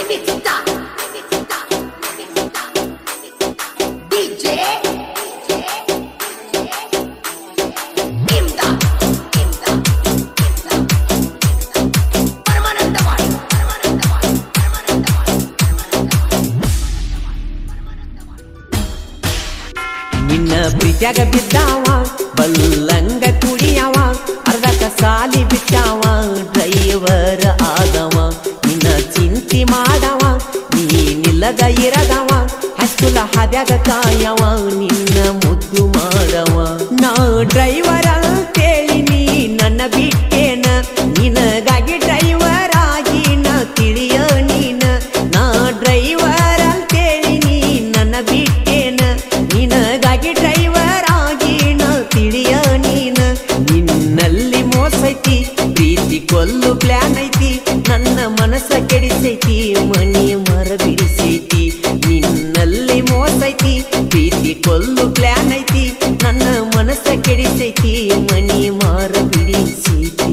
ನಿನ್ನ ಪ್ರೀತ್ಯಾಗ ಬಿದ್ದಾವ ಬಲ್ಲಂಗ ಕುಡಿಯವ ಅರ್ಧಕ ಸಾಲಿ ಬಿಟ್ಟಾವ ಡ್ರೈವರ್ ಆದವ ನಿನ್ನ ಚಿಂತಿ ಮಾಡವ ನೀನಿಲ್ಲದ ಇರದವ ಹಸ್ಕುಲ ಹಾದ್ಯಾಗ ಕಾಯವ ನಿನ್ನ ಮುದ್ದು ಮಾಡವ ನಾ ಡ್ರೈವರ್ ಅಂತೇಳಿ ನೀ ನನ್ನ ಬಿಟ್ಟೇನ ನಿನಗಾಗಿ ಡ್ರೈವರ್ ಆಗಿ ನಾ ತಿಳಿಯ ನೀನ ನಾ ಡ್ರೈವರ್ ಅಂತೇಳಿ ನೀ ನನ್ನ ಬಿಟ್ಟೇನ ನಿನಗಾಗಿ ಡ್ರೈವರ್ ಆಗಿ ನಾ ತಿಳಿಯ ನೀನ ನಿನ್ನಲ್ಲಿ ಮೋಸೈತಿ ಪ್ರೀತಿ ಕೊಲ್ಲು ಪ್ಲಾನ್ ಐತಿ ನನ್ನ ಮನಸ್ಸ ಕೆಡಿಸೈತಿ ಮನಿ ಮರ ಬಿಡಿಸೈತಿ ನಿನ್ನಲ್ಲಿ ಮೋಸೈತಿ ಪ್ರೀತಿ ಕೊಲ್ಲು ಪ್ಲಾನ್ ಐತಿ ನನ್ನ ಮನಸ್ಸ ಕೆಡಿಸೈತಿ ಮನಿ ಮಾರ ಬಿಡಿಸೈತಿ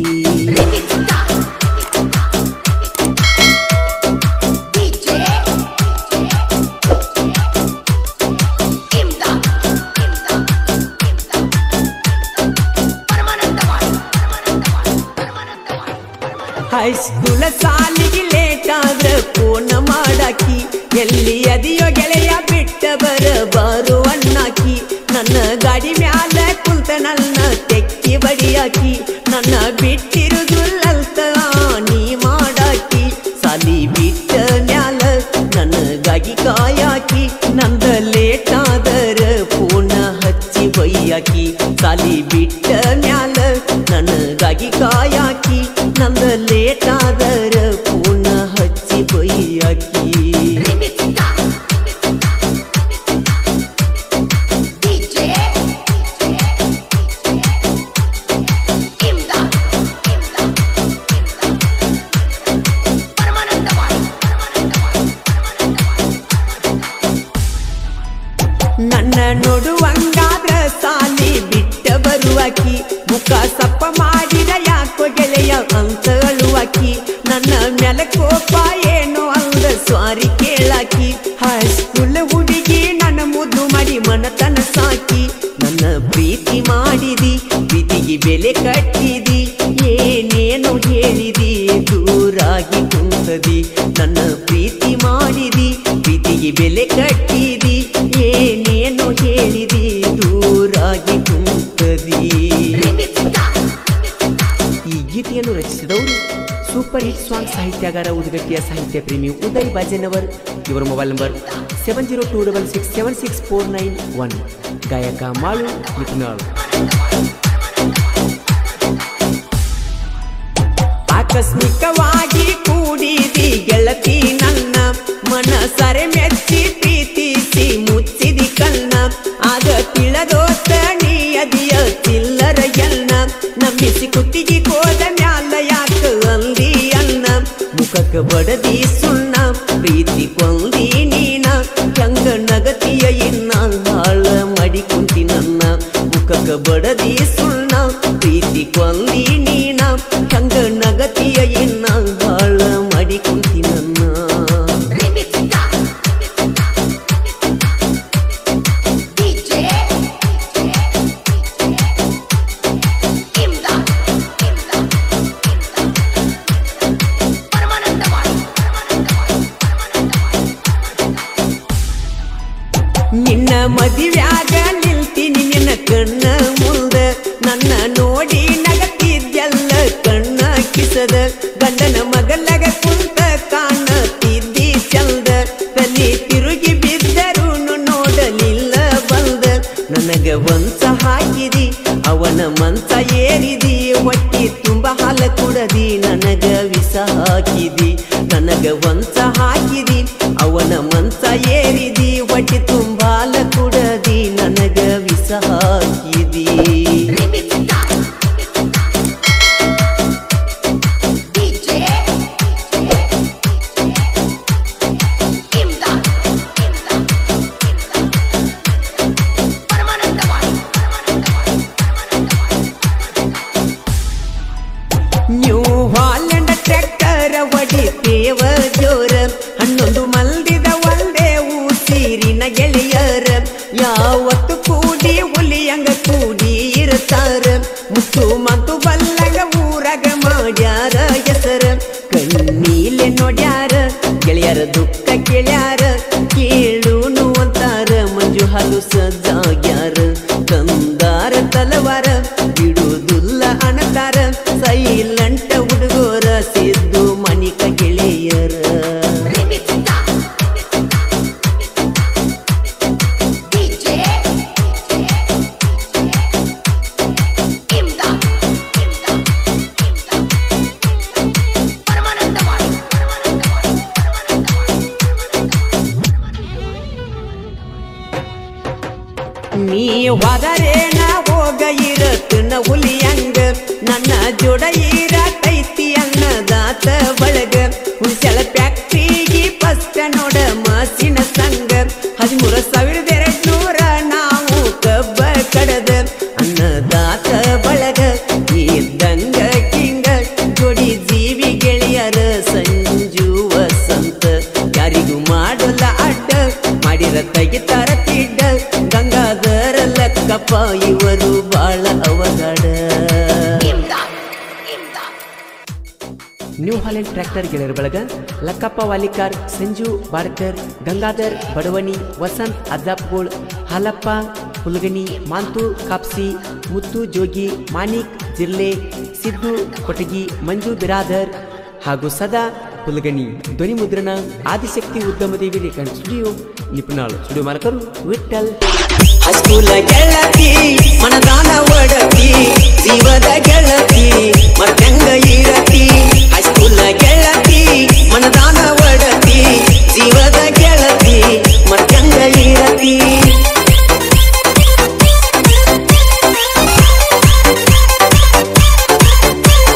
ಹೈಸ್ಕೂಲ ಸಾಲಿಗೆ ಲೇಟ್ ಆದ್ರ ಫೋನ್ ಮಾಡಾಕಿ ಎಲ್ಲಿ ಅದಿಯೋ ಗೆಳೆಯ ಬಿಟ್ಟ ಬರ ಬಾರು ಅಣ್ಣಾಕಿ ನನ್ನ ಗಾಡಿ ಮ್ಯಾಲ ಕುಂತ ನನ್ನ ತೆಕ್ಕಿ ಬಡಿಯಾಕಿ ನನ್ನ ಬಿಟ್ಟಿರುದುಲ್ಲಂತ ನೀ ಮಾಡಾಕಿ ಸಾಲಿ ಬಿಟ್ಟ ಮ್ಯಾಲ ನನಗಾಗಿ ಕಾಯಾಕಿ ನಂದ ಲೇಟ್ ಆದರ ಫೋನ ಹಚ್ಚಿ ಬೈಯಾಕಿ ಸಾಲಿ ಬಿಟ್ಟ ಮ್ಯಾಲ ನನಗಾಗಿ ಕಾಯಾಕಿ ನಂದ ಲೇಟ್ ಆದರ ಫೋನ ಹಚ್ಚಿ ಬೈಯಾಕಿ ನನ್ನ ನೋಡುವಂಗಾದ್ರ ಸಾಲಿ ಬಿಟ್ಟ ಬರುವಾಕಿ ಮುಖ ಸಪ್ಪ ಮಾಡಿದ ಯಾಕೋ ಗೆಳೆಯ ಅಂತ ಅಳುವಾಕಿ ನನ್ನ ಮ್ಯಾಲ ಕೋಪ ಏನೋ ಅಂದ ಸ್ವಾರಿ ಕೇಳಾಕಿ ಹೈಸ್ಕೂಲ್ ಹುಡುಗಿ ನನ್ನ ಮುದ್ದು ಮಾಡಿ ಮನತನ ಸಾಕಿ ನನ್ನ ಪ್ರೀತಿ ಮಾಡಿದಿ ಪ್ರೀತಿಗೆ ಬೆಲೆ ಕಟ್ಟಿದಿ ಏನೇನು ಹೇಳಿದಿ ದೂರಾಗಿ ಕುಂತದಿ ನನ್ನ ಪ್ರೀತಿ ಮಾಡಿದಿ ಪ್ರೀತಿಗೆ ಬೆಲೆ ಕಟ್ಟಿದಿ ಏನೇನು ಹೇಳಿದಿ ದೂರಾಗಿ ಕುಂತದಿ ಈ ಗೀತೆಯನ್ನು ರಚಿಸಿದವರು ಸೂಪರ್ ಹಿಟ್ ಸಾಂಗ್ ಸಾಹಿತ್ಯಗಾರ ಉದ್ಗಟ್ಟಿಯ ಸಾಹಿತ್ಯ ಪ್ರೇಮಿ ಉದಯ್ ಬಾಜನವರ್ ಇವರ mobile number seven zero two double six seven six four nine one ಗಾಯಕ ಮಾಳು ನಿತ್ನಾಳ್ ಆಕಸ್ಮಿಕವಾಗಿ ಕೂಡಿದಿ ಗೆಳತಿ ನನ್ನ ಮನಸರೆ ಮೆಚ್ಚಿ ಪ್ರೀತಿಸಿ ಮುಚ್ಚಿದಿ ಕಣ್ಣ ಆಗ ತಿಳದೋತ ನೀ ಅದಿಯ ಚಿಲ್ಲರ ಎನ್ನ ನಂಬಿಸಿ ಕುತ್ತಿಗೆ ಕೋದ ಮ್ಯಾಲ ಯಾಕ ಅಂದಿ ಅನ್ನ ಮುಖಕ್ಕೆ ಬಡದಿ ಸುಣ್ಣ ಪ್ರೀತಿ ಕೊಂದಿ ನೀನ ಹೆಂಗ ನಗತಿಯ ಇನ್ನ ಹಾಳ ಮಾಡಿ ಕುಂತಿ ನನ್ನ ಮುಖಕ್ಕೆ ಬಡದಿ ಸುಣ್ಣ ಪ್ರೀತಿ ಕೊಂದಿ ನೀನ ಹೆಂಗ ನಗತಿಯ ಇನ್ನ ಹಾಳ ಮಾಡಿ ಕುಂತಿ ನನ್ನ ನಿನ್ನ ಮದುವ್ಯಾಗ ನಿಲ್ತೀನಿ ನಿನ್ನ ಕಣ್ಣ ಮುಂದ ನನ್ನ ನೋಡಿ ನಗತಿದ್ದೆಲ್ಲ ಕಣ್ಣ ಕಿಸದ ಗಂಡನ ಮಗಲಗ ಕುಂತ ಕಾಣತಿದ್ದಿ ಚಂದ ತಲೆ ತಿರುಗಿ ಬಿದ್ದರು ನೋಡಲಿಲ್ಲ ಬಂದ ನನಗ ಒಂದ್ಸ ಹಾಕಿದಿ ಅವನ ಮಂಚ ಏರಿದಿ ಹೊಟ್ಟಿ ತುಂಬ ಹಾಲ ಕುಡದಿ ನನಗ ವಿಷ ಹಾಕಿದಿ ನನಗ ಒಂದ್ಸ ಹಾಕಿದಿ ಅವನ ಮಂಚ ಏರಿದಿ ಹೊಟ್ಟಿ ತುಂಬ ಹಾಲ ಕುಡದಿ ನನಗ ವಿಷ ಹಾಕಿದಿ ನ್ಯೂ ಹಾಲೆಂಡ್ ಟ್ರ್ಯಾಕ್ಟರ್ ಹೊಡಿತೇವ ಜೋರ ಗೆಳೆಯರ ದುಃಖ ಕೇಳ್ಯಾರ ಕೇಳುನು ಅಂತಾರ ಮಂಜು ಹಾಲು ಸಜ್ಜಾಗ್ಯಾರ ತಂದಾರ ತಲವಾರ ಬಿಡುವುದಿಲ್ಲ ಅಣತಾರ ಸೈಲಂಟ ಹುಡುಗೋರ ಸಿದ್ದು ಮಣಿಕ ಗೆಳೆಯರ ನೀ ಹೋದರೆ ನಾ ಹೋಗ ಇರತ್ತನ ಹುಲಿಯಂಗ ನನ್ನ ಜೋಡ ಇರತೈತಿ ಅನ್ನದಾತ ಬಳಗ ಹುಣಸೆಳ ಫ್ಯಾಕ್ಟ್ರಿಗೆ ಫಸ್ಟ್ ನೋಡ ಮಸಿನ ಸಂಗ ಹದಿಮೂರ ಸಾವಿರದ ಎರಡ್ ನೂರ ನಾವು ಕಬ್ಬ ಕಡದ ಅನ್ನದಾತ ಬಳಗ ಇದ್ದಂಗ ಕಿಂಗ ಜೋಡಿ ಜೀವಿ ಗೆಳೆಯರ ಸಂಜು ವಸಂತ ಯಾರಿಗೂ ಮಾಡೋಲ್ಲ ಅಡ್ಡ ಮಾಡಿರ ತೆಗಿತಾರ ತಿಡ್ಡ ಗಂಗಾಧರ ಲೆಕ್ಕಪ್ಪ ಇವರು ಬಾಳ ಅವಘಡ ನ್ಯೂ ಹಾಲೆಂಡ್ ಟ್ರ್ಯಾಕ್ಟರ್ ಗೆಳೆಯರ ಬಳಗ ಲಕ್ಕಪ್ಪ ವಾಲಿಕಾರ್ ಸಂಜು ಬಾಡ್ಕರ್ ಗಂಗಾಧರ್ ಬಡವಣಿ ವಸಂತ್ ಅಜ್ಜಾಪ್ಗೋಳ್ ಹಾಲಪ್ಪ ಹುಲಗನಿ ಮಾಂತು ಕಾಪ್ಸಿ ಮುತ್ತು ಜೋಗಿ ಮಾಣಿಕ್ ಜಿರ್ಲೆ ಸಿದ್ದು ಕೊಟಗಿ ಮಂಜು ಬಿರಾದರ್ ಹಾಗೂ ಸದಾ ಹುಲಗನಿ ಧ್ವನಿ ಮುದ್ರಣ ಆದಿಶಕ್ತಿ ಉದ್ಯಮದೇವಿ ರೇಖಾಂಡ್ ಸ್ಟುಡಿಯೋ ನಿಪುಣಾಳು ಸ್ಟುಡಿಯೋ ಮಾಲಕರು ವಿಠಲ್ ಹಸ್ಕೂಲ ಗೆಳತಿ ಮನದಾನ ಒಡತಿ ಜೀವದ ಗೆಳತಿ ಮರ್ತಂಗ ಇರತಿ ಹಸ್ಕೂಲ ಗೆಳತಿ ಮನದಾನ